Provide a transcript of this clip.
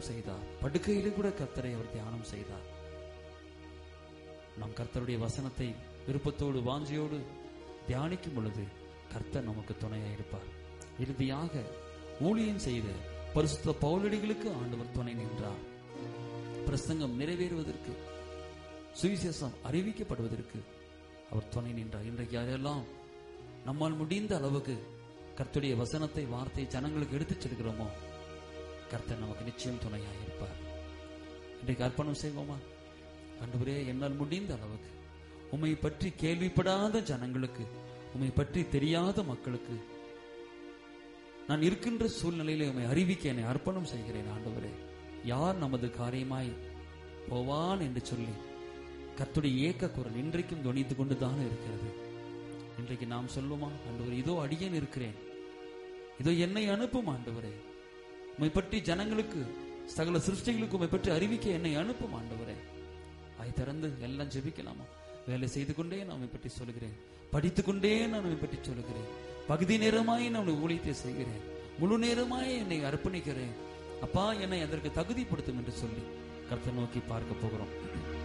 தியானம் செய்தார் படுக்கையிலே கூட கர்த்தரை அவர் தியானம் செய்தார் நாம் கர்த்தருடைய வசனத்தை விருப்பத்தோடு வாஞ்சியோடு தியானிக்கும் பொழுது கர்த்தர் நமக்கு துணையாக இருப்பார் இறுதியாக ஊழியம் செய்த பரிசுத்த பவுலடிகளுக்கு ஆண்டவர் துணை நின்றார் பிரசங்கம் நிறைவேறுவதற்கு சுவிசேஷம் அறிவிக்கப்படுவதற்கு அவர் துணை நின்றார் இன்றைக்கு யாரெல்லாம் நம்மால் முடிந்த அளவுக்கு கர்த்தருடைய வசனத்தை வார்த்தை ஜனங்களுக்கு எடுத்துச் செல்கிறோமோ கர்த்தர் நமக்கு நிச்சயம் துணையாக இருப்பார் இன்றைக்கு அர்ப்பணம் செய்வோமா ஆண்டவரே என்னால் முடிந்த அளவுக்கு உம்மை பற்றி கேள்விப்படாத ஜனங்களுக்கு உம்மை பற்றி தெரியாத மக்களுக்கு நான் இருக்கின்ற சூழ்நிலையில உம்மை அறிவிக்க என்னை அர்ப்பணம் செய்கிறேன் ஆண்டவரே யார் நமது காரியமாய் போவான் என்று சொல்லி கர்த்துடைய ஏக்க குரல் இன்றைக்கும் துணித்து கொண்டுதான் இருக்கிறது இன்றைக்கு நாம் சொல்லுமா ஆண்டவர் இதோ அடியேன் இருக்கிறேன் இதோ என்னை அனுப்பும் ஆண்டவரே உம்மை பற்றி ஜனங்களுக்கு சகல சிருஷ்டிகளுக்கு உம்மை பற்றி அறிவிக்க என்னை அனுப்பும் ஆண்டவரே அதை திறந்து எல்லாம் ஜெபிக்கலாமா வேலை செய்து கொண்டே நான் உம்மை பற்றி சொல்கிறேன் படித்துக் கொண்டே நான் உம்மை பற்றி சொல்கிறேன் பகுதி நேரமாய் நான் உன்னை ஊழியத்தை செய்கிறேன் முழு நேரமாய் என்னை அர்ப்பணிக்கிறேன் அப்பா என்னை அதற்கு தகுதிப்படுத்தும் என்று சொல்லி கர்த்தர் நோக்கி பார்க்க போகிறோம்